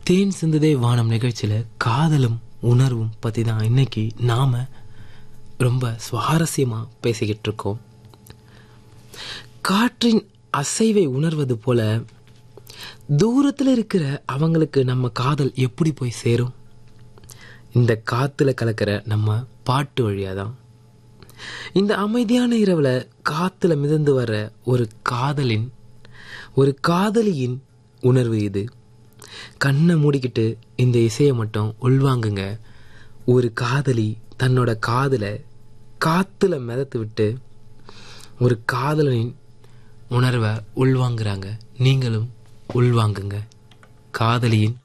தேன் சிந்துதே வானம் நிகழ்ச்சியில காதலும் உணர்வும் பத்தி தான் இன்னைக்கு நாம ரொம்ப சுவாரஸ்யமா பேசிக்கிட்டு இருக்கோம் காற்றின் அசைவை உணர்வது போல தூரத்துல இருக்கிற அவங்களுக்கு நம்ம காதல் எப்படி போய் சேரும் இந்த காத்துல கலக்கிற நம்ம பாட்டு வழியாதான் இந்த அமைதியான இரவுல காத்துல மிதந்து வர்ற ஒரு காதலின் ஒரு காதலியின் உணர்வு இது கண்ணை மூடிக்கிட்டு இந்த இசையை மட்டும் உள்வாங்குங்க ஒரு காதலி தன்னோட காதலை காத்துல மிதத்து விட்டு ஒரு காதலனின் உணர்வை உள்வாங்குறாங்க நீங்களும் உள்வாங்குங்க காதலியின்